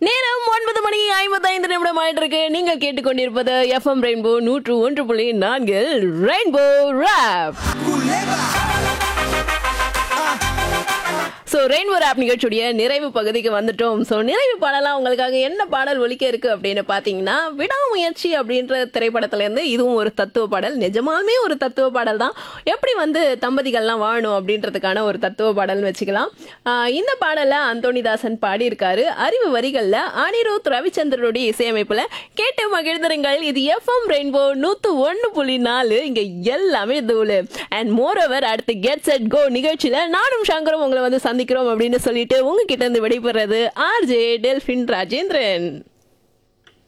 நேரம் ஒன்பது மணி ஐம்பத்தைந்து நிமிடம் ஆயிட்டு இருக்கு நீங்கள் கேட்டுக்கொண்டிருப்பது எஃப்எம் ரெயின்போ நூற்று ஒன்று புள்ளி நான்கு rainbow rap so rainbow rap நிகழ்ச்சியுடைய நிறைவு பகுதிக்கு வந்துட்டோம் ஸோ நிறைவு பாடலாம் உங்களுக்காக என்ன பாடல் ஒலிக்க இருக்கு அப்படின்னு பார்த்தீங்கன்னா விடாமுயற்சி அப்படின்ற திரைப்படத்துலேருந்து இதுவும் ஒரு தத்துவ பாடல் நிஜமாலுமே ஒரு தத்துவ பாடல் தான் எப்படி வந்து தம்பதிகள்லாம் வாழணும் அப்படின்றதுக்கான ஒரு தத்துவ பாடல்னு வச்சுக்கலாம் ஆஹ் இந்த பாடலை அந்தோணிதாசன் பாடியிருக்காரு அறிவு வரிகளில் அனிருத் ரவிச்சந்திரனுடைய இசையமைப்பில் கேட்டு மகிழ்ந்திருங்கள் இது எஃப்எம் ரெயின்போ நூற்று ஒன்று புள்ளி நாலு இங்கே எல்லாமே தூளு அண்ட் மோர் ஓவர் அடுத்து கெட் செட் கோ நிகழ்ச்சியில் நானும் சங்கரும் உங்களை வந்து சந்திக்கிறோம் அப்படின்னு சொல்லிட்டு உங்ககிட்ட இருந்து விடைபெறது ஆர்ஜே டெல்ஃபின் ராஜேந்திரன்